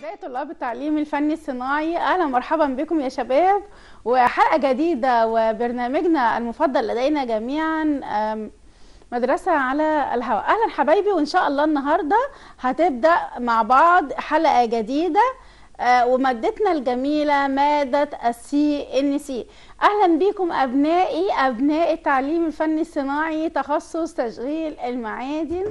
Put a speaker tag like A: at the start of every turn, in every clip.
A: أعزائي طلاب التعليم الفني الصناعي أهلا مرحبا بكم يا شباب وحلقة جديدة وبرنامجنا المفضل لدينا جميعا أم، مدرسة على الهواء أهلا حبايبي وإن شاء الله النهاردة هتبدأ مع بعض حلقة جديدة آه، ومادتنا الجميلة مادة السي ان سي أهلا بكم أبنائي أبناء التعليم الفني الصناعي تخصص تشغيل المعادن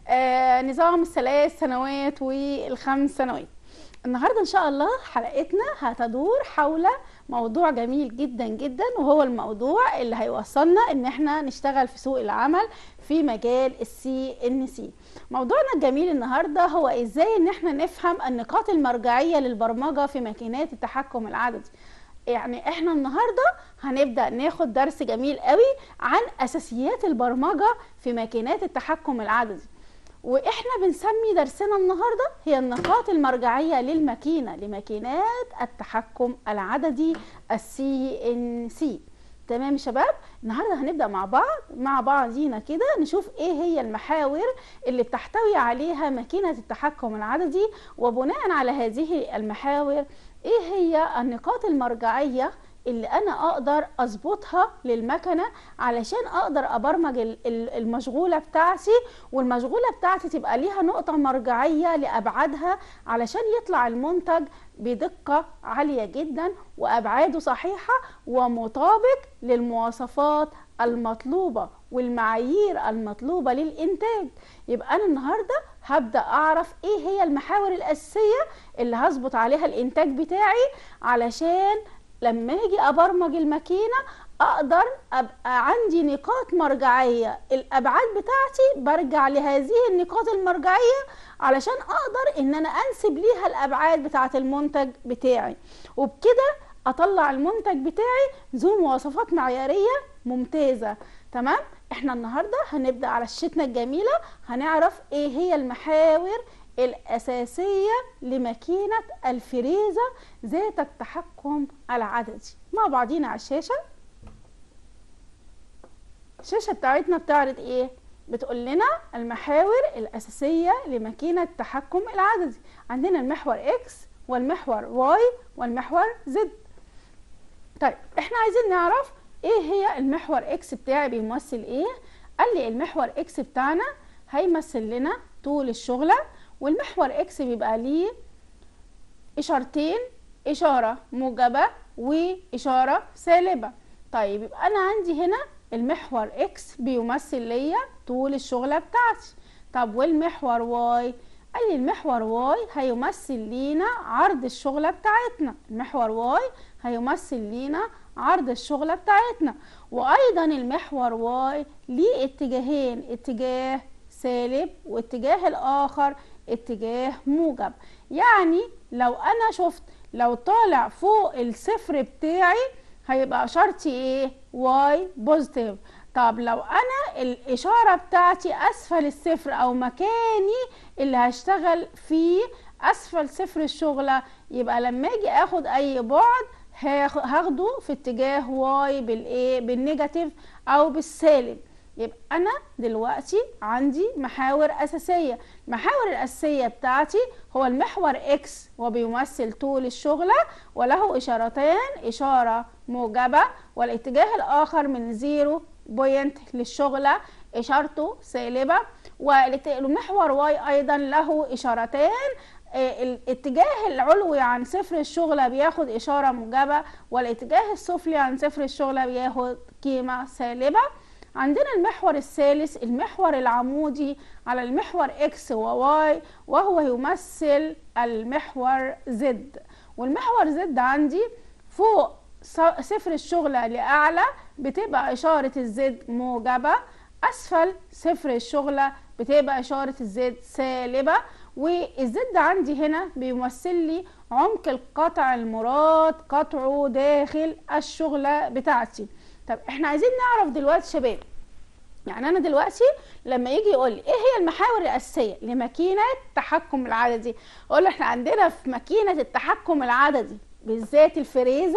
A: آه، نظام الثلاث سنوات والخمس سنوات النهارده ان شاء الله حلقتنا هتدور حول موضوع جميل جدا جدا وهو الموضوع اللي هيوصلنا ان احنا نشتغل في سوق العمل في مجال السي ان سي موضوعنا الجميل النهارده هو ازاي ان احنا نفهم النقاط المرجعيه للبرمجه في ماكينات التحكم العددي يعني احنا النهارده هنبدا ناخد درس جميل قوي عن اساسيات البرمجه في ماكينات التحكم العددي واحنا بنسمي درسنا النهارده هي النقاط المرجعيه للماكينه لماكينات التحكم العددي السي ان سي تمام يا شباب النهارده هنبدا مع بعض مع بعضينا كده نشوف ايه هي المحاور اللي بتحتوي عليها ماكينه التحكم العددي وبناء على هذه المحاور ايه هي النقاط المرجعيه اللي انا اقدر اظبطها للمكنه علشان اقدر ابرمج ال- ال- المشغوله بتاعتي والمشغوله بتاعتي تبقى ليها نقطه مرجعيه لابعادها علشان يطلع المنتج بدقه عاليه جدا وابعاده صحيحه ومطابق للمواصفات المطلوبه والمعايير المطلوبه للانتاج يبقى انا النهارده هبدا اعرف ايه هي المحاور الاساسيه اللي هظبط عليها الانتاج بتاعي علشان لما اجي ابرمج الماكينه اقدر ابقى عندي نقاط مرجعيه الابعاد بتاعتي برجع لهذه النقاط المرجعيه علشان اقدر ان انا انسب ليها الابعاد بتاعه المنتج بتاعي وبكده اطلع المنتج بتاعي ذو مواصفات معياريه ممتازه تمام احنا النهارده هنبدا على شاشتنا الجميله هنعرف ايه هي المحاور الأساسية لماكينة الفريزة ذات التحكم العددي مع بعضينا على الشاشة الشاشة بتاعتنا بتعرض ايه؟ بتقول لنا المحاور الأساسية لماكينة التحكم العددي عندنا المحور اكس والمحور واي والمحور زد طيب احنا عايزين نعرف ايه هي المحور اكس بتاعي بيمثل ايه قال لي المحور اكس بتاعنا هيمثل لنا طول الشغله والمحور اكس بيبقى ليه اشارتين اشاره موجبه واشاره سالبه طيب يبقى انا عندي هنا المحور اكس بيمثل ليا طول الشغله بتاعتي طب والمحور واي قال لي المحور واي هيمثل لينا عرض الشغله بتاعتنا المحور واي هيمثل لينا عرض الشغله بتاعتنا وايضا المحور واي ليه اتجاهين اتجاه سالب واتجاه الاخر اتجاه موجب يعني لو انا شفت لو طالع فوق الصفر بتاعي هيبقى اشارتي ايه واي بوزيتيف طب لو انا الاشاره بتاعتي اسفل الصفر او مكاني اللي هشتغل فيه اسفل صفر الشغله يبقى لما اجي اخد اي بعد هاخ- هاخده في اتجاه واي بالايه بالنيجاتيف او بالسالب يبقى انا دلوقتي عندي محاور اساسيه المحاور الاساسيه بتاعتي هو المحور اكس وبيمثل طول الشغله وله اشارتين اشاره موجبه والاتجاه الاخر من زيرو بوينت للشغله اشارته سالبه والمحور واي ايضا له اشارتين آه، الاتجاه العلوي عن صفر الشغلة بياخد إشارة موجبة والاتجاه السفلي عن صفر الشغلة بياخد قيمة سالبة عندنا المحور الثالث المحور العمودي على المحور اكس وواي وهو يمثل المحور زد والمحور زد عندي فوق ص- صفر الشغلة لأعلى بتبقى إشارة الزد موجبة أسفل صفر الشغلة بتبقى إشارة الزد سالبة والزد عندي هنا بيمثل لي عمق القطع المراد قطعه داخل الشغلة بتاعتي طب احنا عايزين نعرف دلوقتي شباب يعني انا دلوقتي لما يجي يقول لي ايه هي المحاور الاساسيه لماكينه التحكم العددي اقول له احنا عندنا في ماكينه التحكم العددي بالذات الفريزه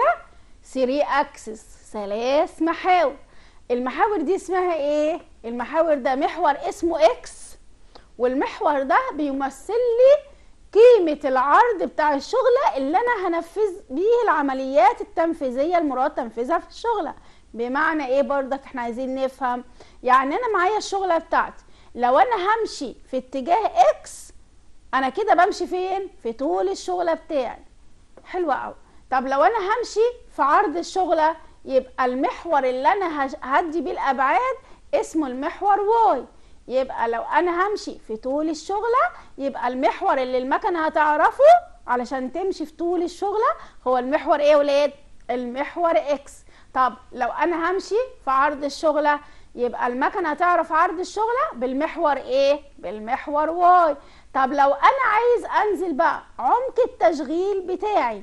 A: 3 اكسس ثلاث محاور المحاور دي اسمها ايه المحاور ده محور اسمه اكس والمحور ده بيمثل لي قيمة العرض بتاع الشغلة اللي أنا هنفذ بيه العمليات التنفيذية المراد تنفيذها في الشغلة بمعنى إيه برضك إحنا عايزين نفهم يعني أنا معايا الشغلة بتاعتي لو أنا همشي في اتجاه إكس أنا كده بمشي فين؟ في طول الشغلة بتاعي حلوة أوي طب لو أنا همشي في عرض الشغلة يبقى المحور اللي أنا هدي بيه الأبعاد اسمه المحور واي يبقى لو انا همشي في طول الشغله يبقى المحور اللي المكنه هتعرفه علشان تمشي في طول الشغله هو المحور ايه يا ولاد المحور اكس طب لو انا همشي في عرض الشغله يبقى المكنه هتعرف عرض الشغله بالمحور ايه بالمحور واي طب لو انا عايز انزل بقى عمق التشغيل بتاعي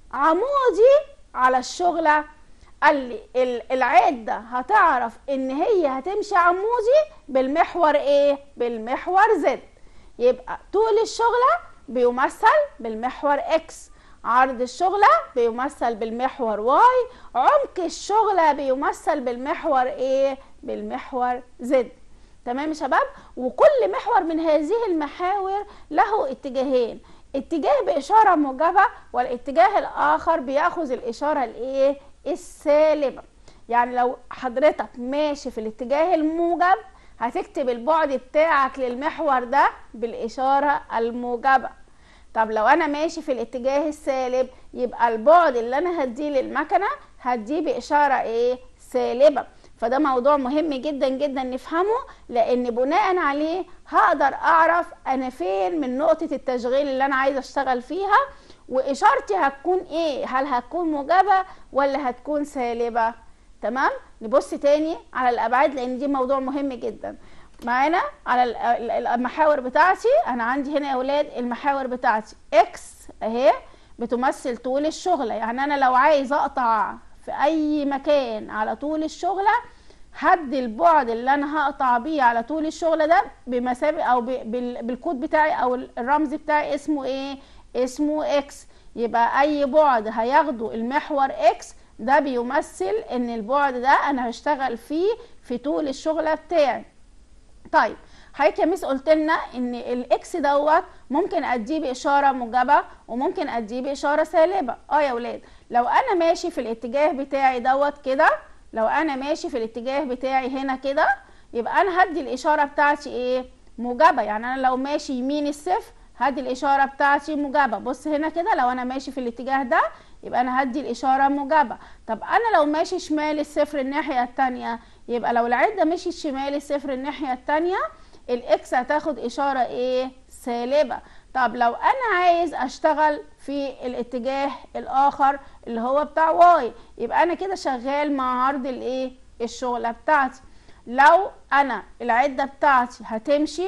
A: عمودي على الشغله قال لي العده هتعرف ان هي هتمشي عمودي بالمحور ايه بالمحور زد يبقى طول الشغله بيمثل بالمحور اكس عرض الشغله بيمثل بالمحور واي عمق الشغله بيمثل بالمحور ايه بالمحور زد تمام يا شباب وكل محور من هذه المحاور له اتجاهين اتجاه باشاره موجبه والاتجاه الاخر بياخذ الاشاره الايه السالبة يعني لو حضرتك ماشي في الاتجاه الموجب هتكتب البعد بتاعك للمحور ده بالإشارة الموجبة طب لو أنا ماشي في الاتجاه السالب يبقى البعد اللي أنا هديه للمكنة هديه بإشارة إيه سالبة فده موضوع مهم جدا جدا نفهمه لان بناء عليه هقدر اعرف انا فين من نقطة التشغيل اللي انا عايزة اشتغل فيها واشارتي هتكون ايه هل هتكون موجبه ولا هتكون سالبه تمام نبص تاني على الابعاد لان دي موضوع مهم جدا معانا على المحاور بتاعتي انا عندي هنا يا اولاد المحاور بتاعتي اكس اهي بتمثل طول الشغله يعني انا لو عايز اقطع في اي مكان على طول الشغله هدي البعد اللي انا هقطع بيه على طول الشغله ده بمثابه او بالكود بتاعي او الرمز بتاعي اسمه ايه اسمه اكس يبقى اي بعد هياخده المحور اكس ده بيمثل ان البعد ده انا هشتغل فيه في طول الشغله بتاعي طيب حضرتك يا ميس قلت لنا ان الاكس دوت ممكن اديه باشاره موجبه وممكن اديه باشاره سالبه اه يا ولاد لو انا ماشي في الاتجاه بتاعي دوت كده لو انا ماشي في الاتجاه بتاعي هنا كده يبقى انا هدي الاشاره بتاعتي ايه موجبه يعني انا لو ماشي يمين الصفر هدي الاشاره بتاعتي موجبه بص هنا كده لو انا ماشي في الاتجاه ده يبقى انا هدي الاشاره موجبه طب انا لو ماشي شمال الصفر الناحيه الثانيه يبقى لو العده مشيت شمال الصفر الناحيه الثانيه الاكس هتاخد اشاره ايه سالبه طب لو انا عايز اشتغل في الاتجاه الاخر اللي هو بتاع واي يبقى انا كده شغال مع عرض الايه الشغله بتاعتي لو انا العده بتاعتي هتمشي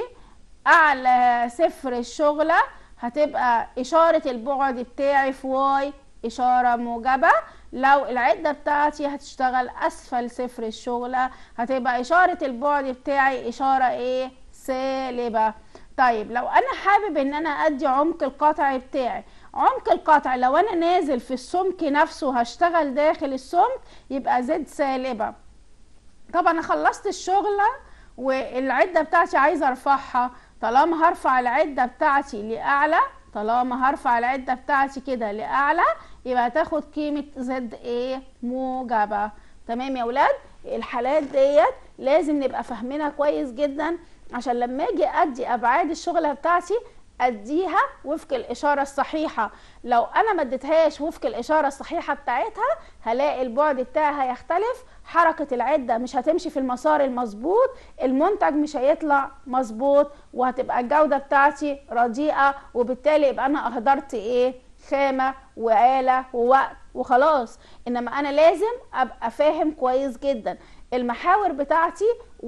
A: اعلى صفر الشغلة هتبقى اشارة البعد بتاعي في واي اشارة موجبة لو العدة بتاعتي هتشتغل اسفل صفر الشغلة هتبقى اشارة البعد بتاعي اشارة ايه سالبة طيب لو انا حابب ان انا ادي عمق القطع بتاعي عمق القطع لو انا نازل في السمك نفسه هشتغل داخل السمك يبقى زد سالبة طبعا انا خلصت الشغلة والعدة بتاعتي عايزة ارفعها طالما هرفع العدة بتاعتي لأعلى طالما هرفع العدة بتاعتي كده لأعلى يبقى هتاخد قيمة زد ايه موجبة تمام يا ولاد الحالات ديت لازم نبقى فاهمينها كويس جدا عشان لما اجي ادي ابعاد الشغله بتاعتي اديها وفق الاشاره الصحيحه لو انا ما اديتهاش وفق الاشاره الصحيحه بتاعتها هلاقي البعد بتاعها هيختلف حركه العده مش هتمشي في المسار المظبوط المنتج مش هيطلع مظبوط وهتبقى الجوده بتاعتي رديئه وبالتالي يبقى انا اهدرت ايه خامه وآلة ووقت وخلاص انما انا لازم ابقى فاهم كويس جدا المحاور بتاعتي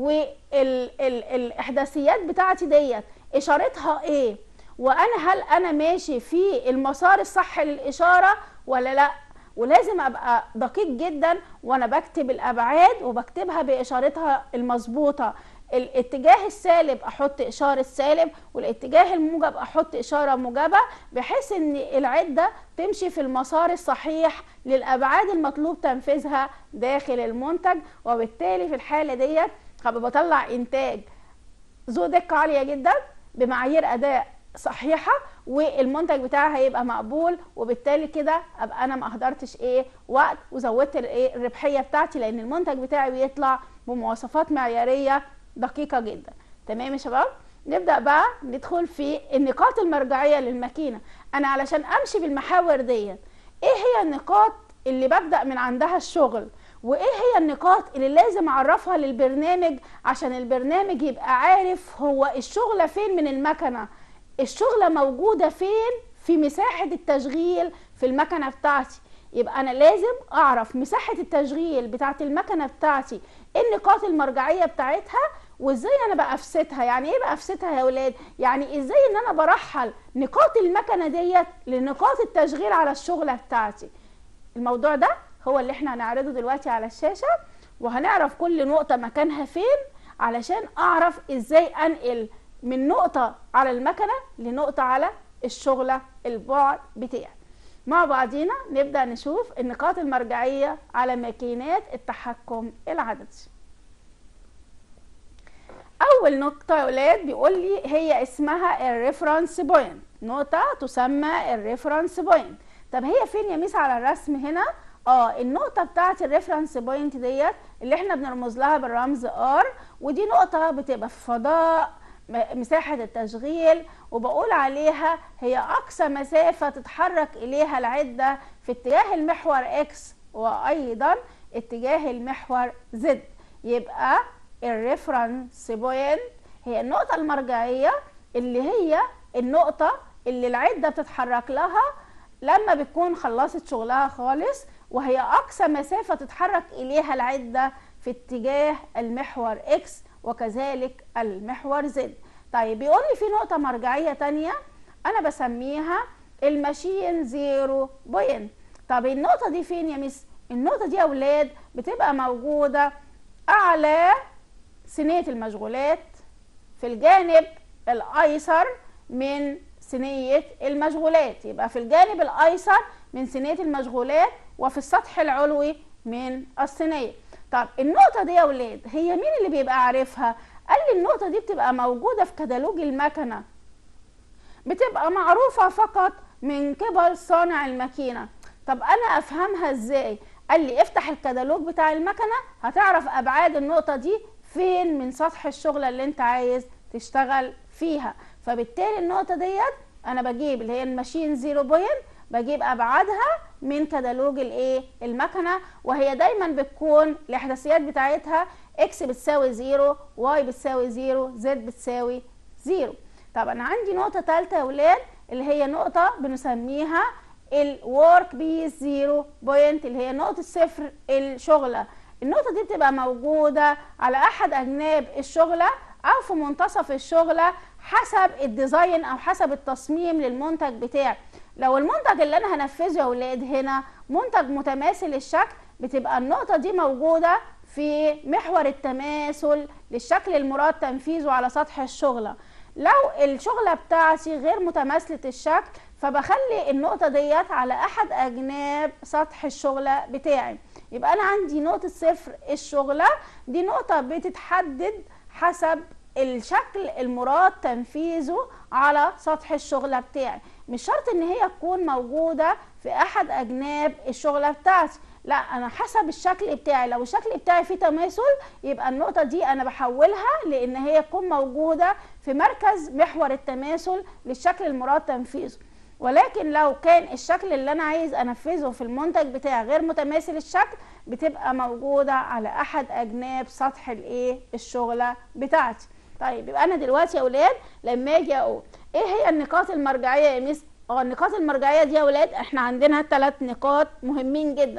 A: والاحداثيات بتاعتي ديت اشارتها ايه وانا هل انا ماشي في المسار الصح للاشاره ولا لا ولازم ابقى دقيق جدا وانا بكتب الابعاد وبكتبها باشارتها المظبوطه الاتجاه السالب احط اشاره سالب والاتجاه الموجب احط اشاره موجبه بحيث ان العده تمشي في المسار الصحيح للابعاد المطلوب تنفيذها داخل المنتج وبالتالي في الحاله ديت هبقى بطلع انتاج ذو دقه عاليه جدا بمعايير اداء صحيحه والمنتج بتاعي هيبقى مقبول وبالتالي كده ابقى انا ما اهدرتش ايه وقت وزودت الايه الربحيه بتاعتي لان المنتج بتاعي بيطلع بمواصفات معياريه دقيقه جدا تمام يا شباب نبدا بقى ندخل في النقاط المرجعيه للماكينه انا علشان امشي بالمحاور ديت ايه هي النقاط اللي ببدا من عندها الشغل وايه هي النقاط اللي لازم اعرفها للبرنامج عشان البرنامج يبقى عارف هو الشغله فين من المكنه الشغله موجوده فين في مساحه التشغيل في المكنه بتاعتي يبقى انا لازم اعرف مساحه التشغيل بتاعت المكنه بتاعتي النقاط المرجعيه بتاعتها وازاي انا بقفستها يعني ايه بقفستها يا ولاد يعني ازاي ان انا برحل نقاط المكنه ديت لنقاط التشغيل على الشغله بتاعتي الموضوع ده هو اللي احنا هنعرضه دلوقتي على الشاشه وهنعرف كل نقطه مكانها فين علشان اعرف ازاي انقل من نقطه على المكنه لنقطه على الشغله البعد بتاعي مع بعضينا نبدا نشوف النقاط المرجعيه على ماكينات التحكم العددي اول نقطه يا ولاد بيقول لي هي اسمها الريفرنس بوينت نقطه تسمى الريفرنس بوينت طب هي فين يا ميس على الرسم هنا اه النقطه بتاعه الريفرنس بوينت ديت اللي احنا بنرمز لها بالرمز ار ودي نقطه بتبقى في فضاء مساحة التشغيل وبقول عليها هي أقصى مسافة تتحرك إليها العدة في اتجاه المحور X وأيضا اتجاه المحور Z يبقى الريفرنس بوينت هي النقطة المرجعية اللي هي النقطة اللي العدة بتتحرك لها لما بتكون خلصت شغلها خالص وهي أقصى مسافة تتحرك إليها العدة في اتجاه المحور X وكذلك المحور Z طيب بيقول لي في نقطة مرجعية تانية أنا بسميها الماشين زيرو بوينت طب النقطة دي فين يا مس؟ النقطة دي يا أولاد بتبقى موجودة أعلى صينية المشغولات في الجانب الأيسر من صينية المشغولات يبقى في الجانب الأيسر من صينية المشغولات وفي السطح العلوي من الصينية طب النقطة دي يا ولاد هي مين اللي بيبقى عارفها؟ قال لي النقطة دي بتبقى موجودة في كتالوج المكنة بتبقى معروفة فقط من قبل صانع الماكينة طب أنا أفهمها إزاي؟ قال لي افتح الكتالوج بتاع المكنة هتعرف أبعاد النقطة دي فين من سطح الشغلة اللي أنت عايز تشتغل فيها فبالتالي النقطة ديت أنا بجيب اللي هي الماشين زيرو بوينت بجيب ابعادها من كتالوج الايه المكنه وهي دايما بتكون الاحداثيات بتاعتها اكس بتساوي زيرو واي بتساوي زيرو زد بتساوي زيرو طب انا عندي نقطه ثالثه يا ولاد اللي هي نقطه بنسميها الورك بيس زيرو بوينت اللي هي نقطه صفر الشغله النقطه دي بتبقى موجوده على احد اجناب الشغله او في منتصف الشغله حسب الديزاين او حسب التصميم للمنتج بتاعي لو المنتج اللي انا هنفذه يا ولاد هنا منتج متماثل الشكل بتبقى النقطه دي موجوده في محور التماثل للشكل المراد تنفيذه على سطح الشغله لو الشغله بتاعتي غير متماثله الشكل فبخلي النقطه ديت على احد اجناب سطح الشغله بتاعي يبقى انا عندي نقطه صفر الشغله دي نقطه بتتحدد حسب الشكل المراد تنفيذه على سطح الشغله بتاعي مش شرط ان هي تكون موجوده في احد اجناب الشغله بتاعتي لا انا حسب الشكل بتاعي لو الشكل بتاعي فيه تماثل يبقى النقطه دي انا بحولها لان هي تكون موجوده في مركز محور التماثل للشكل المراد تنفيذه ولكن لو كان الشكل اللي انا عايز انفذه في المنتج بتاعي غير متماثل الشكل بتبقى موجوده على احد اجناب سطح الايه الشغله بتاعتي طيب يبقى انا دلوقتي يا اولاد لما اجي اقول ايه هي النقاط المرجعيه يا ميس اه النقاط المرجعيه دي يا اولاد احنا عندنا ثلاث نقاط مهمين جدا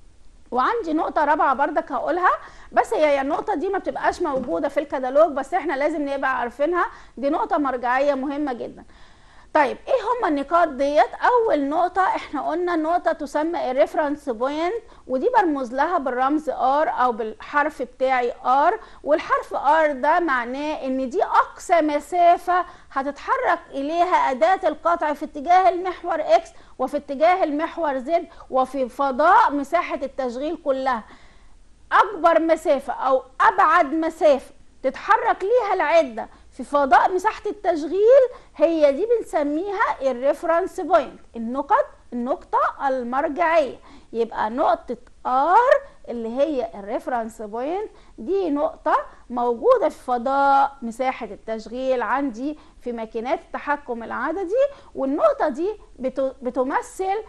A: وعندي نقطة رابعة بردك هقولها بس هي النقطة دي ما بتبقاش موجودة في الكتالوج بس احنا لازم نبقى عارفينها دي نقطة مرجعية مهمة جدا طيب ايه هما النقاط ديت اول نقطه احنا قلنا نقطه تسمى الريفرنس بوينت ودي برمز لها بالرمز ار او بالحرف بتاعي ار والحرف ار ده معناه ان دي اقصى مسافه هتتحرك اليها اداه القطع في اتجاه المحور اكس وفي اتجاه المحور زد وفي فضاء مساحه التشغيل كلها اكبر مسافه او ابعد مسافه تتحرك ليها العده في فضاء مساحه التشغيل هي دي بنسميها الريفرنس بوينت النقط النقطه المرجعيه يبقى نقطه ار اللي هي الريفرنس بوينت دي نقطة موجودة في فضاء مساحة التشغيل عندي في ماكينات التحكم العددي والنقطة دي بتمثل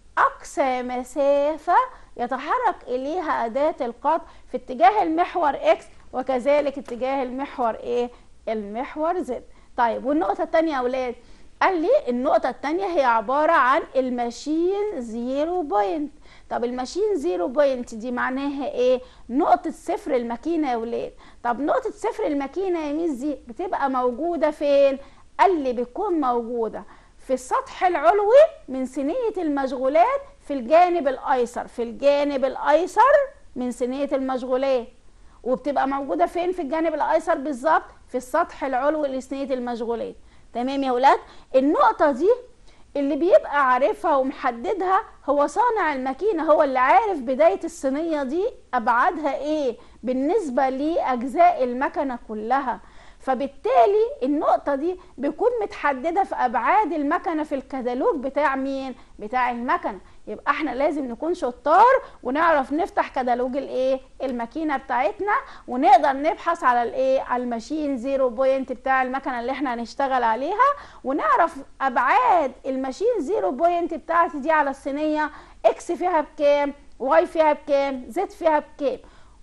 A: أقصى مسافة يتحرك إليها أداة القط في اتجاه المحور X وكذلك اتجاه المحور إيه؟ المحور Z طيب والنقطة الثانية يا أولاد قال لي النقطة الثانية هي عبارة عن الماشين زيرو بوينت طب الماشين زيرو بوينت دي معناها ايه نقطة صفر الماكينة يا ولاد طب نقطة صفر الماكينة يا ميس دي بتبقى موجودة فين قال لي بتكون موجودة في السطح العلوي من صينية المشغولات في الجانب الايسر في الجانب الايسر من صينية المشغولات وبتبقى موجودة فين في الجانب الايسر بالظبط في السطح العلوي لصينية المشغولات تمام يا ولاد النقطة دي اللي بيبقى عارفها ومحددها هو صانع الماكينة هو اللي عارف بداية الصينية دي أبعادها إيه بالنسبة لأجزاء المكنة كلها فبالتالي النقطة دي بيكون متحددة في أبعاد المكنة في الكتالوج بتاع مين؟ بتاع المكنة يبقى احنا لازم نكون شطار ونعرف نفتح كتالوج الايه؟ الماكينة بتاعتنا ونقدر نبحث على الايه؟ على الماشين زيرو بوينت بتاع المكنة اللي احنا هنشتغل عليها ونعرف أبعاد الماشين زيرو بوينت بتاعتي دي على الصينية اكس فيها بكام؟ واي فيها بكام؟ زد فيها بكام؟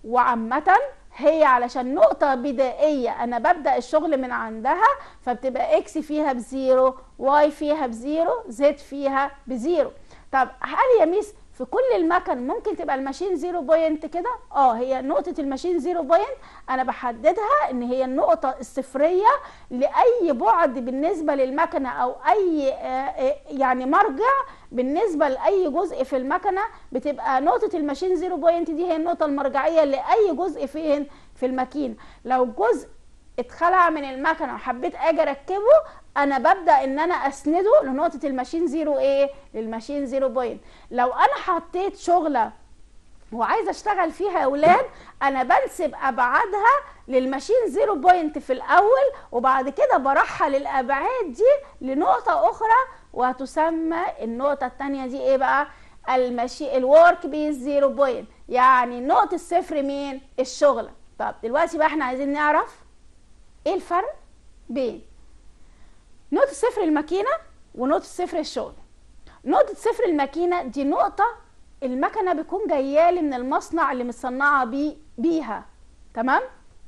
A: وعامة هي علشان نقطة بدائية أنا ببدأ الشغل من عندها فبتبقى إكس فيها بزيرو واي فيها بزيرو زد فيها بزيرو طب هل يا ميس في كل المكن ممكن تبقى الماشين زيرو بوينت كده اه هي نقطه الماشين زيرو بوينت انا بحددها ان هي النقطه الصفريه لاي بعد بالنسبه للمكنه او اي آه، آه، يعني مرجع بالنسبه لاي جزء في المكنه بتبقى نقطه الماشين زيرو بوينت دي هي النقطه المرجعيه لاي جزء فين في الماكينه لو جزء اتخلع من المكنه وحبيت اجي اركبه انا ببدا ان انا اسنده لنقطه الماشين زيرو ايه للماشين زيرو بوينت لو انا حطيت شغله وعايزه اشتغل فيها يا اولاد انا بنسب ابعادها للماشين زيرو بوينت في الاول وبعد كده برحل الابعاد دي لنقطه اخرى وهتسمى النقطه الثانيه دي ايه بقى الماشي الورك بيس زيرو بوينت يعني نقطه الصفر مين الشغله طب دلوقتي بقى احنا عايزين نعرف ايه الفرق بين نقطة صفر الماكينة ونقطة صفر الشغل نقطة صفر الماكينة دي نقطة المكنة بيكون جايالي من المصنع اللي متصنعة بيه بيها تمام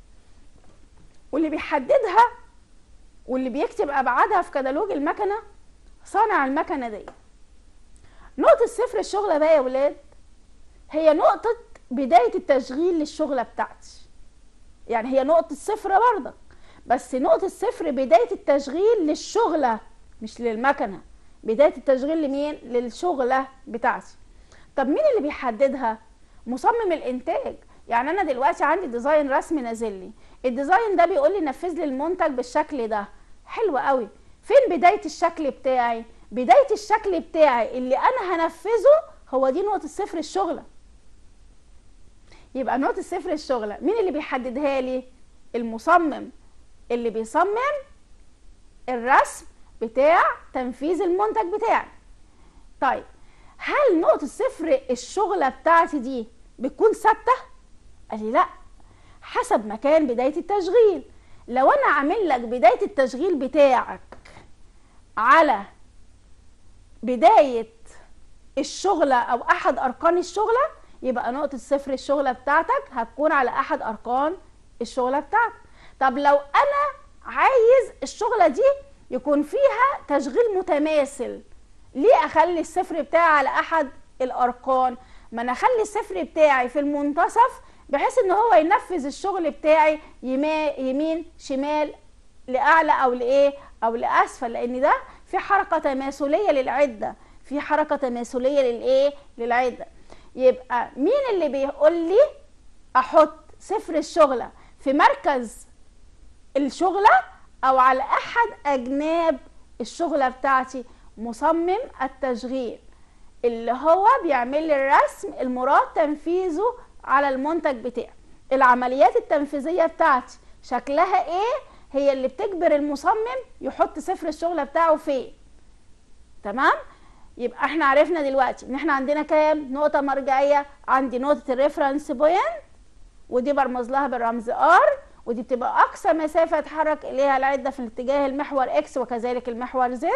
A: واللي بيحددها واللي بيكتب ابعادها في كتالوج المكنة صانع المكنة دي نقطة صفر الشغلة بقى يا ولاد هي نقطة بداية التشغيل للشغلة بتاعتي يعني هي نقطة صفر برضك بس نقطة صفر بداية التشغيل للشغلة مش للمكنة بداية التشغيل لمين؟ للشغلة بتاعتي طب مين اللي بيحددها؟ مصمم الانتاج يعني انا دلوقتي عندي ديزاين رسمي نازل لي الديزاين ده بيقول لي نفذ لي المنتج بالشكل ده حلو قوي فين بداية الشكل بتاعي؟ بداية الشكل بتاعي اللي انا هنفذه هو دي نقطة صفر الشغلة يبقى نقطة صفر الشغلة مين اللي بيحددها لي؟ المصمم اللي بيصمم الرسم بتاع تنفيذ المنتج بتاعي طيب هل نقطة صفر الشغلة بتاعتي دي بتكون ثابتة؟ قال لي لا حسب مكان بداية التشغيل لو انا عامل لك بداية التشغيل بتاعك على بداية الشغلة او احد اركان الشغلة يبقى نقطة صفر الشغلة بتاعتك هتكون على احد اركان الشغلة بتاعتك طب لو انا عايز الشغله دي يكون فيها تشغيل متماثل ليه اخلي الصفر بتاعي على احد الارقام ما انا اخلي الصفر بتاعي في المنتصف بحيث ان هو ينفذ الشغل بتاعي يمين شمال لاعلى او لايه او لاسفل لان ده في حركه تماثليه للعده في حركه تماثليه للايه للعده يبقى مين اللي بيقول لي احط صفر الشغله في مركز الشغلة أو على أحد أجناب الشغلة بتاعتي مصمم التشغيل اللي هو بيعمل لي الرسم المراد تنفيذه على المنتج بتاعي العمليات التنفيذية بتاعتي شكلها ايه هي اللي بتجبر المصمم يحط صفر الشغله بتاعه فين تمام يبقى احنا عرفنا دلوقتي ان احنا عندنا كام نقطه مرجعيه عندي نقطه الريفرنس بوينت ودي برمز لها بالرمز ار ودي بتبقى اقصى مسافه يتحرك اليها العده في الاتجاه المحور اكس وكذلك المحور زد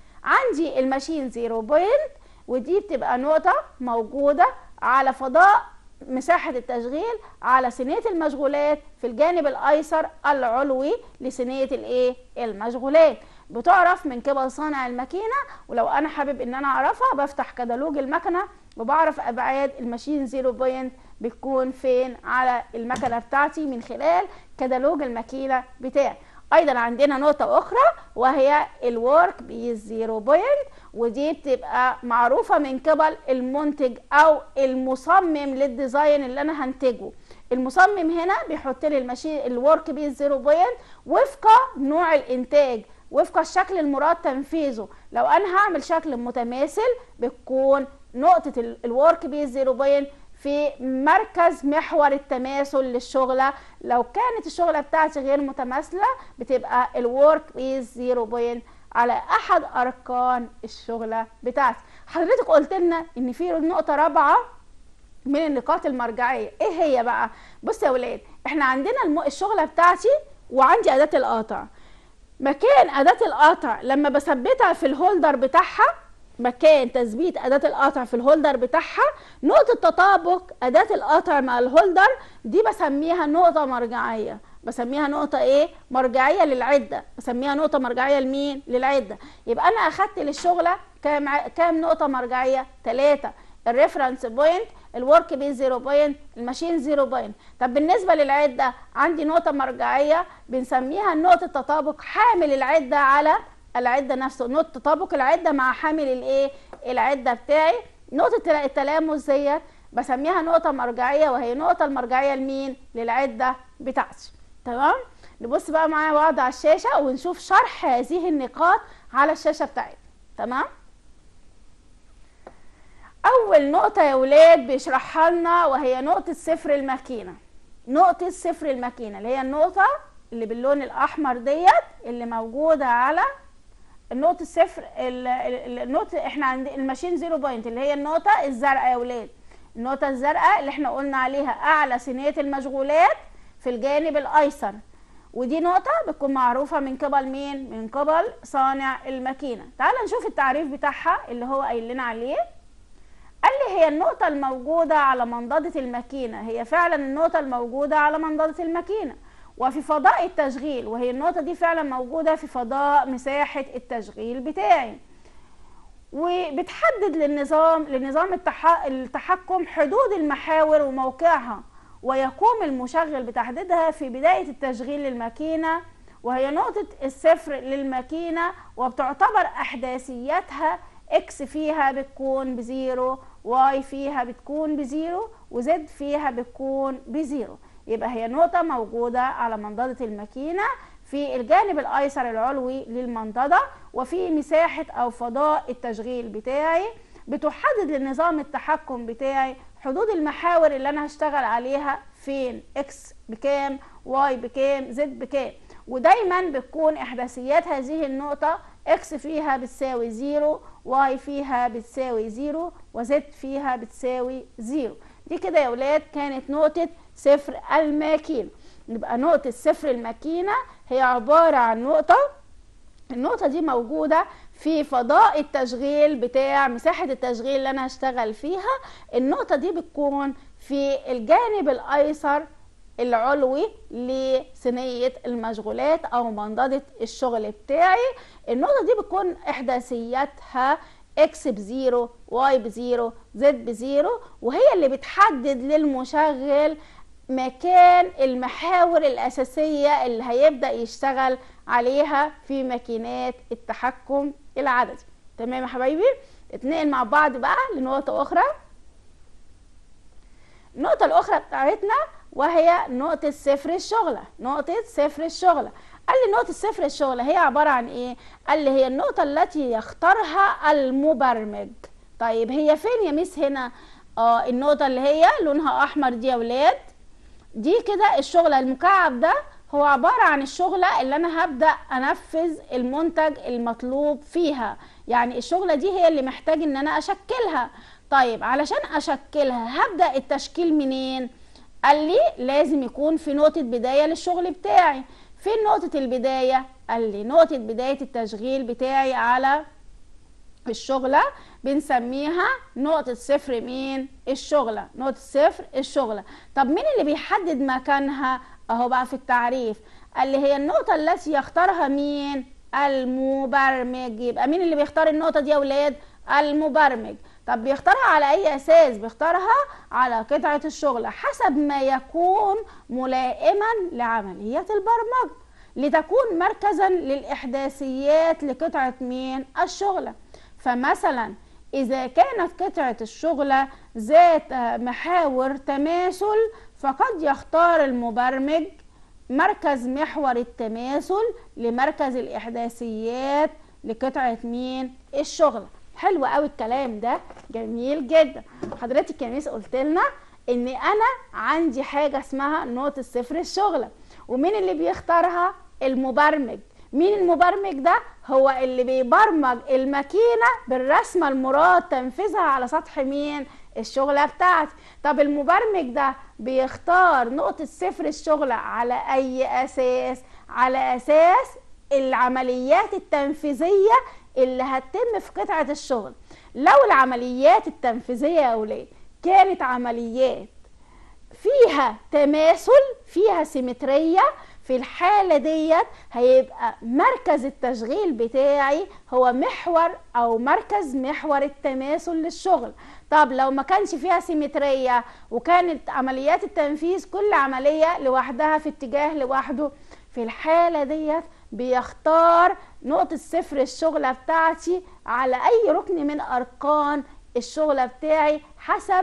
A: عندي الماشين زيرو بوينت ودي بتبقى نقطه موجوده على فضاء مساحة التشغيل على صينية المشغولات في الجانب الأيسر العلوي لصينية الإيه؟ المشغولات بتعرف من قبل صانع الماكينة ولو أنا حابب إن أنا أعرفها بفتح كتالوج المكنة وبعرف أبعاد الماشين زيرو بوينت بتكون فين على المكنة بتاعتي من خلال كتالوج الماكينة بتاعي ايضا عندنا نقطه اخرى وهي الورك زيرو بوينت ودي بتبقى معروفه من قبل المنتج او المصمم للديزاين اللي انا هنتجه المصمم هنا بيحط لي الماشين الورك بيز زيرو بوينت وفق نوع الانتاج وفق الشكل المراد تنفيذه لو انا هعمل شكل متماثل بتكون نقطه الورك بيز زيرو بوينت في مركز محور التماثل للشغله لو كانت الشغله بتاعتي غير متماثله بتبقى الورك بيز زيرو بوينت على احد اركان الشغله بتاعتي حضرتك قلت لنا ان في نقطه رابعه من النقاط المرجعيه ايه هي بقى بص يا ولاد احنا عندنا الم... الشغله بتاعتي وعندي اداه القطع مكان اداه القطع لما بثبتها في الهولدر بتاعها مكان تثبيت اداه القطع في الهولدر بتاعها نقطه تطابق اداه القطع مع الهولدر دي بسميها نقطه مرجعيه بسميها نقطة ايه؟ مرجعية للعدة، بسميها نقطة مرجعية لمين؟ للعدة، يبقى أنا أخدت للشغلة كام ع... كام نقطة مرجعية؟ ثلاثة، الريفرنس بوينت، الورك بيز زيرو بوينت، الماشين زيرو بوينت، طب بالنسبة للعدة عندي نقطة مرجعية بنسميها نقطة تطابق حامل العدة على العده نفسه نقطه تطابق العده مع حامل الايه العده بتاعي نقطه التلامس ديت بسميها نقطه مرجعيه وهي النقطه المرجعيه لمين للعده بتاعتي تمام نبص بقى معايا بعض على الشاشه ونشوف شرح هذه النقاط على الشاشه بتاعتنا تمام اول نقطه يا ولاد بيشرحها لنا وهي نقطه صفر الماكينه نقطه صفر الماكينه اللي هي النقطه اللي باللون الاحمر ديت اللي موجوده على النقطة الصفر النقطة احنا عند الماشين زيرو بوينت اللي هي النقطة الزرقاء يا ولاد النقطة الزرقاء اللي احنا قلنا عليها أعلى صينية المشغولات في الجانب الأيسر ودي نقطة بتكون معروفة من قبل مين؟ من قبل صانع الماكينة تعال نشوف التعريف بتاعها اللي هو قايل لنا عليه قال لي هي النقطة الموجودة على منضدة الماكينة هي فعلا النقطة الموجودة على منضدة الماكينة وفي فضاء التشغيل وهي النقطة دي فعلا موجودة في فضاء مساحة التشغيل بتاعي وبتحدد للنظام لنظام التحكم حدود المحاور وموقعها ويقوم المشغل بتحديدها في بداية التشغيل للماكينة وهي نقطة الصفر للماكينة وبتعتبر أحداثياتها اكس فيها بتكون بزيرو واي فيها بتكون بزيرو وزد فيها بتكون بزيرو يبقى هي نقطة موجودة على منضدة الماكينة في الجانب الأيسر العلوي للمنضدة وفي مساحة أو فضاء التشغيل بتاعي بتحدد لنظام التحكم بتاعي حدود المحاور اللي أنا هشتغل عليها فين إكس بكام واي بكام زد بكام ودايما بتكون إحداثيات هذه النقطة إكس فيها بتساوي زيرو واي فيها بتساوي زيرو وزد فيها بتساوي زيرو دي كده يا ولاد كانت نقطة صفر الماكينة يبقى نقطة صفر الماكينة هي عبارة عن نقطة النقطة دي موجودة في فضاء التشغيل بتاع مساحة التشغيل اللي أنا هشتغل فيها النقطة دي بتكون في الجانب الأيسر العلوي لصينية المشغولات أو منضدة الشغل بتاعي النقطة دي بتكون إحداثياتها اكس بزيرو واي بزيرو زد بزيرو وهي اللي بتحدد للمشغل مكان المحاور الأساسية اللي هيبدأ يشتغل عليها في ماكينات التحكم العددي تمام يا حبايبي اتنقل مع بعض بقى لنقطة أخرى النقطة الأخرى بتاعتنا وهي نقطة صفر الشغلة نقطة صفر الشغلة قال لي نقطة صفر الشغلة هي عبارة عن ايه؟ قال لي هي النقطة التي يختارها المبرمج طيب هي فين يا ميس هنا؟ اه النقطة اللي هي لونها أحمر دي يا ولاد دي كده الشغلة المكعب ده هو عبارة عن الشغلة اللي أنا هبدأ أنفذ المنتج المطلوب فيها يعني الشغلة دي هي اللي محتاج إن أنا أشكلها طيب علشان أشكلها هبدأ التشكيل منين؟ قال لي لازم يكون في نقطة بداية للشغل بتاعي فين نقطة البداية؟ قال لي نقطة بداية التشغيل بتاعي على الشغلة بنسميها نقطة صفر مين؟ الشغلة نقطة صفر الشغلة طب مين اللي بيحدد مكانها؟ اهو بقى في التعريف قال لي هي النقطة التي يختارها مين؟ المبرمج يبقى مين اللي بيختار النقطة دي يا ولاد؟ المبرمج طب بيختارها على اي اساس بيختارها على قطعة الشغلة حسب ما يكون ملائما لعملية البرمجة لتكون مركزا للاحداثيات لقطعة مين الشغلة فمثلا اذا كانت قطعة الشغلة ذات محاور تماثل فقد يختار المبرمج مركز محور التماثل لمركز الاحداثيات لقطعة مين الشغلة حلو قوي الكلام ده جميل جدا حضرتك يا ميس قلت لنا ان انا عندي حاجه اسمها نقطه صفر الشغله ومين اللي بيختارها المبرمج مين المبرمج ده هو اللي بيبرمج الماكينه بالرسمه المراد تنفيذها على سطح مين الشغله بتاعتي طب المبرمج ده بيختار نقطه صفر الشغله على اي اساس على اساس العمليات التنفيذيه اللي هتتم في قطعة الشغل لو العمليات التنفيذية يا أولاد كانت عمليات فيها تماثل فيها سيمترية في الحالة ديت هيبقى مركز التشغيل بتاعي هو محور أو مركز محور التماثل للشغل طب لو ما كانش فيها سيمترية وكانت عمليات التنفيذ كل عملية لوحدها في اتجاه لوحده في الحالة ديت بيختار نقطة صفر الشغلة بتاعتي على أي ركن من أركان الشغلة بتاعي حسب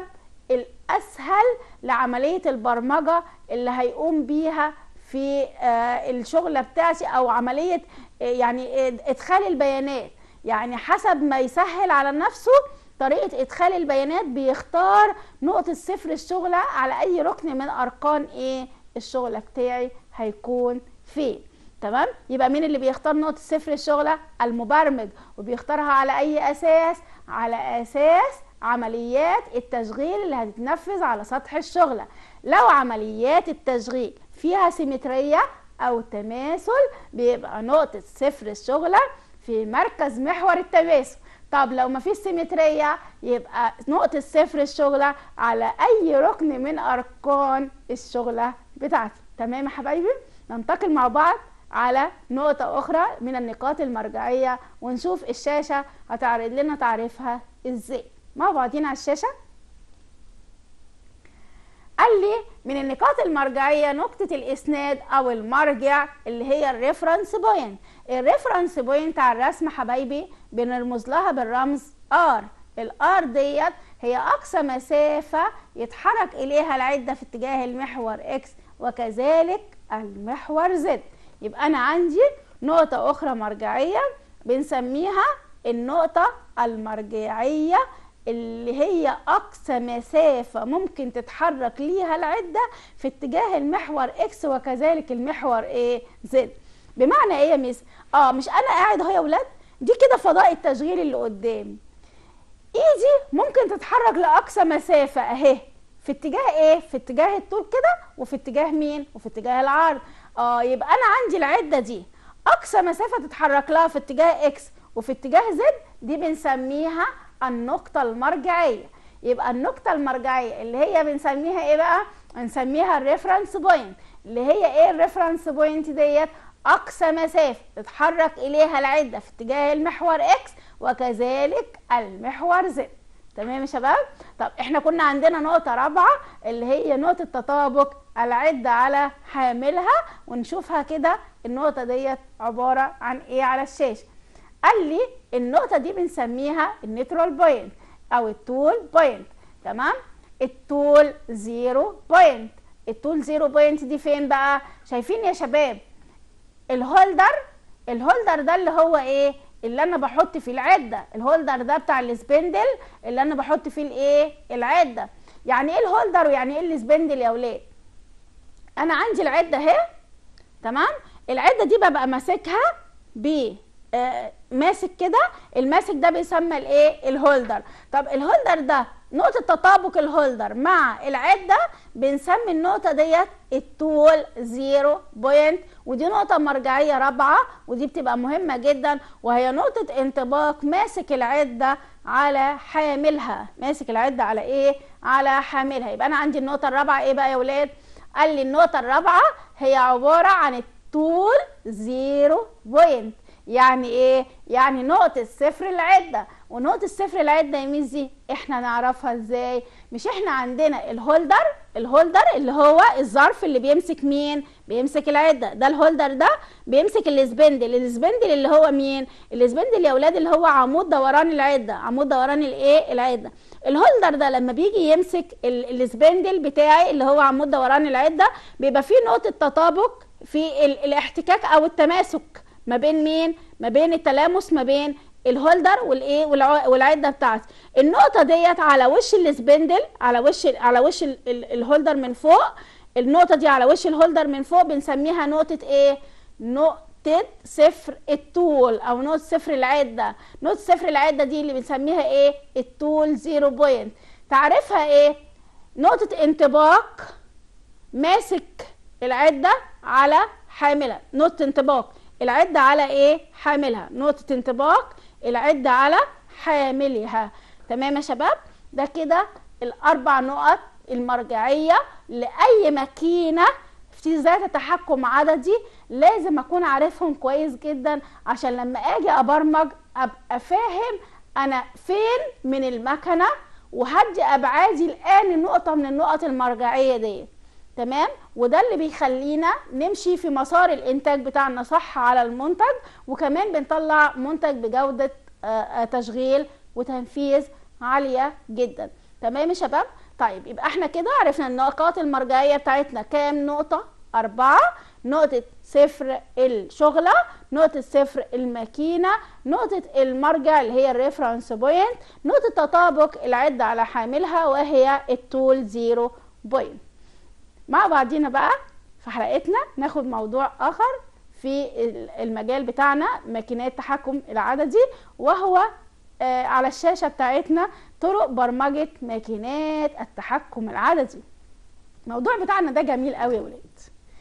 A: الأسهل لعملية البرمجة اللي هيقوم بيها في آه الشغلة بتاعتي أو عملية آه يعني إدخال البيانات يعني حسب ما يسهل على نفسه طريقة إدخال البيانات بيختار نقطة صفر الشغلة على أي ركن من أركان إيه الشغلة بتاعي هيكون فين تمام يبقى مين اللي بيختار نقطة صفر الشغلة المبرمج وبيختارها على أي أساس على أساس عمليات التشغيل اللي هتتنفذ على سطح الشغلة لو عمليات التشغيل فيها سيمترية أو تماثل بيبقى نقطة صفر الشغلة في مركز محور التماثل طب لو مفيش سيمترية يبقى نقطة صفر الشغلة على أي ركن من أركان الشغلة بتاعتي تمام يا حبايبي ننتقل مع بعض على نقطة أخرى من النقاط المرجعية ونشوف الشاشة هتعرض لنا تعريفها إزاي مع بعضينا على الشاشة قال لي من النقاط المرجعية نقطة الإسناد أو المرجع اللي هي الريفرنس بوينت الريفرنس بوينت على الرسم حبايبي بنرمز لها بالرمز R الار ديت هي أقصى مسافة يتحرك إليها العدة في اتجاه المحور X وكذلك المحور Z يبقى أنا عندي نقطة أخرى مرجعية بنسميها النقطة المرجعية اللي هي أقصى مسافة ممكن تتحرك ليها العدة في اتجاه المحور إكس وكذلك المحور إيه زد بمعنى إيه يا ميس؟ آه مش أنا قاعد أهو يا ولاد دي كده فضاء التشغيل اللي قدامي إيدي ممكن تتحرك لأقصى مسافة أهي في اتجاه إيه؟ في اتجاه الطول كده وفي اتجاه مين؟ وفي اتجاه العرض اه يبقى انا عندي العده دي اقصى مسافه تتحرك لها في اتجاه اكس وفي اتجاه زد دي بنسميها النقطه المرجعيه يبقى النقطه المرجعيه اللي هي بنسميها ايه بقى بنسميها الريفرنس بوينت اللي هي ايه الريفرنس بوينت ديت اقصى مسافه تتحرك اليها العده في اتجاه المحور اكس وكذلك المحور زد تمام يا شباب طب احنا كنا عندنا نقطه رابعه اللي هي نقطه تطابق العده على حاملها ونشوفها كده النقطه ديت عباره عن ايه على الشاشه قال لي النقطه دي بنسميها النيترال بوينت او التول بوينت تمام التول زيرو بوينت التول زيرو بوينت دي فين بقى شايفين يا شباب الهولدر الهولدر ده اللي هو ايه اللي انا بحط فيه العده الهولدر ده بتاع السبندل اللي انا بحط فيه الايه العده يعني ايه الهولدر ويعني ايه السبندل يا ولاد انا عندي العده اهي تمام العده دي ببقى ماسكها ب آه، ماسك كده الماسك ده بيسمى الايه الهولدر طب الهولدر ده نقطة تطابق الهولدر مع العدة بنسمي النقطة ديت الطول زيرو بوينت ودي نقطة مرجعية رابعة ودي بتبقى مهمة جدا وهي نقطة انطباق ماسك العدة على حاملها ماسك العدة على ايه على حاملها يبقى انا عندي النقطة الرابعة ايه بقى يا ولاد قال لي النقطة الرابعة هي عبارة عن الطول زيرو بوينت يعني ايه يعني نقطة صفر العدة ونقطة صفر العدة يا ميس دي احنا نعرفها ازاي مش احنا عندنا الهولدر الهولدر اللي هو الظرف اللي بيمسك مين بيمسك العدة ده الهولدر ده بيمسك الاسبندل الاسبندل اللي هو مين الاسبندل يا اولاد اللي هو عمود دوران العدة عمود دوران الايه العدة الهولدر ده لما بيجي يمسك الاسبندل بتاعي اللي هو عمود دوران العدة بيبقى فيه نقطة تطابق في الاحتكاك او التماسك ما بين مين ما بين التلامس ما بين الهولدر والايه والعده بتاعتي النقطه ديت على وش السبندل على وش على وش الهولدر من فوق النقطه دي على وش الهولدر من فوق بنسميها نقطه ايه نقطة صفر الطول أو نقطة صفر العدة نقطة صفر العدة دي اللي بنسميها إيه الطول زيرو بوينت تعرفها إيه نقطة انطباق ماسك العدة على حاملة نقطة انطباق العدة على ايه حاملها نقطة انطباق العدة على حاملها تمام يا شباب ده كده الاربع نقط المرجعية لاي ماكينة في ذات تحكم عددي لازم اكون عارفهم كويس جدا عشان لما اجي ابرمج ابقى فاهم انا فين من المكنة وهدي ابعادي الان نقطة من النقط المرجعية دي تمام وده اللي بيخلينا نمشي في مسار الانتاج بتاعنا صح على المنتج وكمان بنطلع منتج بجودة آه، آه، تشغيل وتنفيذ عالية جدا تمام يا شباب طيب يبقى احنا كده عرفنا النقاط المرجعية بتاعتنا كام نقطة أربعة نقطة صفر الشغلة نقطة صفر الماكينة نقطة المرجع اللي هي الريفرنس بوينت نقطة تطابق العدة على حاملها وهي التول زيرو بوينت مع بعضينا بقى في حلقتنا ناخد موضوع اخر في المجال بتاعنا ماكينات تحكم العددي وهو آه على الشاشة بتاعتنا طرق برمجة ماكينات التحكم العددي الموضوع بتاعنا ده جميل قوي يا ولاد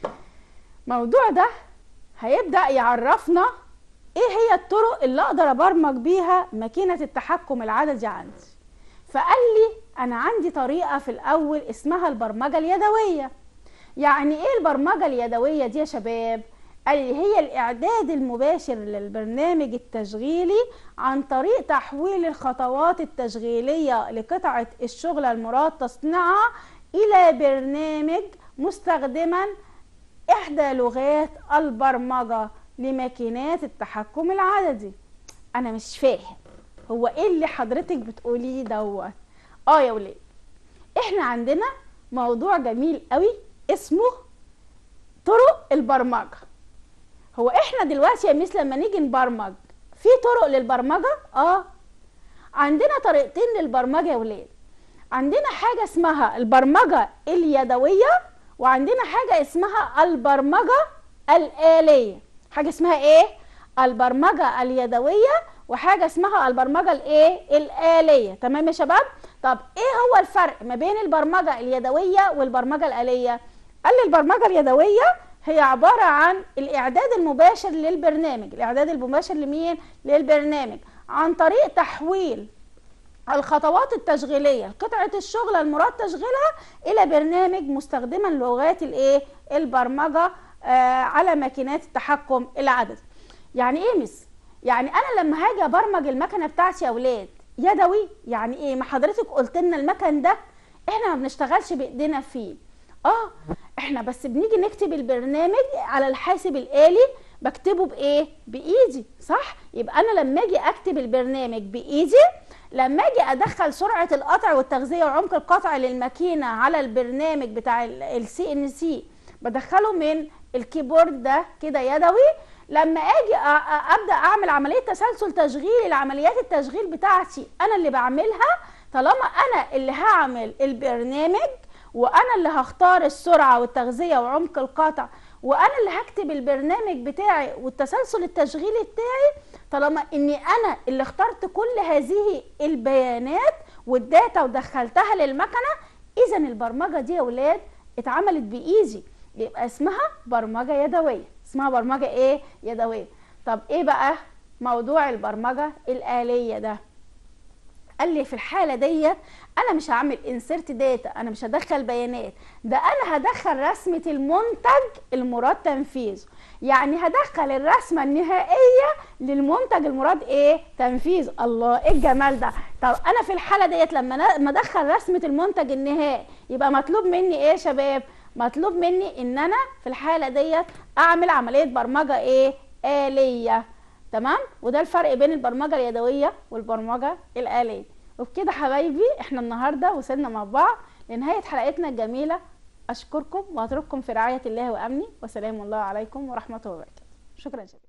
A: الموضوع ده هيبدأ يعرفنا ايه هي الطرق اللي اقدر ابرمج بيها ماكينة التحكم العددي عندي فقال لي انا عندي طريقه في الاول اسمها البرمجه اليدويه يعني ايه البرمجه اليدويه دي يا شباب قال لي هي الاعداد المباشر للبرنامج التشغيلي عن طريق تحويل الخطوات التشغيليه لقطعه الشغل المراد تصنيعها الى برنامج مستخدما احدى لغات البرمجه لماكينات التحكم العددي انا مش فاهم هو ايه اللي حضرتك بتقوليه دوت اه يا ولاد احنا عندنا موضوع جميل قوي اسمه طرق البرمجه هو احنا دلوقتي يا ميس لما نيجي نبرمج في طرق للبرمجه اه عندنا طريقتين للبرمجه يا ولاد عندنا حاجه اسمها البرمجه اليدويه وعندنا حاجه اسمها البرمجه الاليه حاجه اسمها ايه البرمجه اليدويه وحاجه اسمها البرمجه الايه الاليه تمام يا شباب طب ايه هو الفرق ما بين البرمجه اليدويه والبرمجه الاليه قال لي البرمجه اليدويه هي عباره عن الاعداد المباشر للبرنامج الاعداد المباشر لمين للبرنامج عن طريق تحويل الخطوات التشغيليه قطعه الشغل المراد تشغيلها الى برنامج مستخدما لغات الايه البرمجه آه على ماكينات التحكم العددي يعني ايه مس يعني انا لما هاجي ابرمج المكنه بتاعتي يا اولاد يدوي يعني ايه ما حضرتك قلت لنا المكن ده احنا ما بنشتغلش بايدينا فيه اه احنا بس بنيجي نكتب البرنامج على الحاسب الالي بكتبه بايه بايدي صح يبقى انا لما اجي اكتب البرنامج بايدي لما اجي ادخل سرعه القطع والتغذيه وعمق القطع للماكينه على البرنامج بتاع السي ان سي بدخله من الكيبورد ده كده يدوي لما اجي ابدا اعمل عمليه تسلسل تشغيل العمليات التشغيل بتاعتي انا اللي بعملها طالما انا اللي هعمل البرنامج وانا اللي هختار السرعه والتغذيه وعمق القطع وانا اللي هكتب البرنامج بتاعي والتسلسل التشغيلي بتاعي طالما اني انا اللي اخترت كل هذه البيانات والداتا ودخلتها للمكنه اذا البرمجه دي يا ولاد اتعملت بايزي يبقى اسمها برمجه يدويه اسمها برمجه ايه يدويه طب ايه بقى موضوع البرمجه الاليه ده قال لي في الحاله ديت انا مش هعمل انسرت داتا انا مش هدخل بيانات ده انا هدخل رسمه المنتج المراد تنفيذه يعني هدخل الرسمه النهائيه للمنتج المراد ايه تنفيذ الله ايه الجمال ده طب انا في الحاله ديت لما ما ادخل رسمه المنتج النهائي يبقى مطلوب مني ايه يا شباب مطلوب مني ان انا في الحاله ديت اعمل عمليه برمجه ايه آلية تمام وده الفرق بين البرمجة اليدوية والبرمجة الآلية وبكده حبايبي احنا النهاردة وصلنا مع بعض لنهاية حلقتنا الجميلة أشكركم وأترككم في رعاية الله وأمني وسلام الله عليكم ورحمة الله وبركاته شكرا جدا